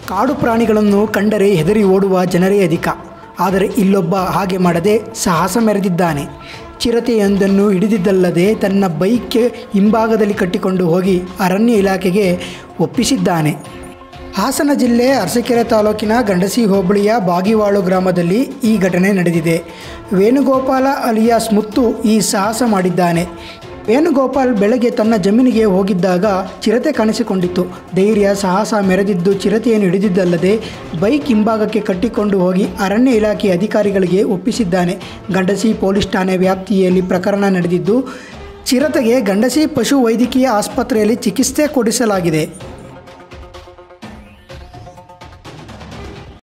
ಕಾಡು ಪ್ರಾಣಿಗಳನ್ನು ಕಂಡರೆ ಹೆದರಿ ಓಡುವ ಜನರೇ ಅಧಿಕ ಆದರೆ ಇಲ್ಲೊಬ್ಬ ಹಾಗೆ ಮಾಡದೆ ಸಾಹಸ ಮೆರೆದಿದ್ದಾನೆ ಚಿರತೆಯೊಂದನ್ನು ಹಿಡಿದಿದ್ದಲ್ಲದೆ ತನ್ನ ಬೈಕ್ ಹಿಂಭಾಗದಲ್ಲಿ ಕಟ್ಟಿಕೊಂಡು ಹೋಗಿ ಅರಣ್ಯ ಇಲಾಖೆಗೆ ಒಪ್ಪಿಸಿದ್ದಾನೆ ಹಾಸನ ಜಿಲ್ಲೆ ಅರಸೀಕೆರೆ ತಾಲೂಕಿನ ಗಂಡಸಿ ಹೋಬಳಿಯ ಬಾಗಿವಾಳು ಗ್ರಾಮದಲ್ಲಿ ಈ ಘಟನೆ ನಡೆದಿದೆ ವೇಣುಗೋಪಾಲ ಅಲಿಯಾಸ್ ಮುತ್ತು ಈ ಸಾಹಸ ಮಾಡಿದ್ದಾನೆ ವೇಣುಗೋಪಾಲ್ ಬೆಳಗ್ಗೆ ತನ್ನ ಜಮೀನಿಗೆ ಹೋಗಿದ್ದಾಗ ಚಿರತೆ ಕಾಣಿಸಿಕೊಂಡಿತ್ತು ಧೈರ್ಯ ಸಾಹಸ ಮೆರೆದಿದ್ದು ಚಿರತೆಯನ್ನು ಹಿಡಿದಿದ್ದಲ್ಲದೆ ಬೈಕ್ ಹಿಂಭಾಗಕ್ಕೆ ಕಟ್ಟಿಕೊಂಡು ಹೋಗಿ ಅರಣ್ಯ ಇಲಾಖೆ ಅಧಿಕಾರಿಗಳಿಗೆ ಒಪ್ಪಿಸಿದ್ದಾನೆ ಗಂಡಸಿ ಪೊಲೀಸ್ ಠಾಣೆ ವ್ಯಾಪ್ತಿಯಲ್ಲಿ ಪ್ರಕರಣ ನಡೆದಿದ್ದು ಚಿರತೆಗೆ ಗಂಡಸಿ ಪಶು ವೈದ್ಯಕೀಯ ಆಸ್ಪತ್ರೆಯಲ್ಲಿ ಚಿಕಿತ್ಸೆ ಕೊಡಿಸಲಾಗಿದೆ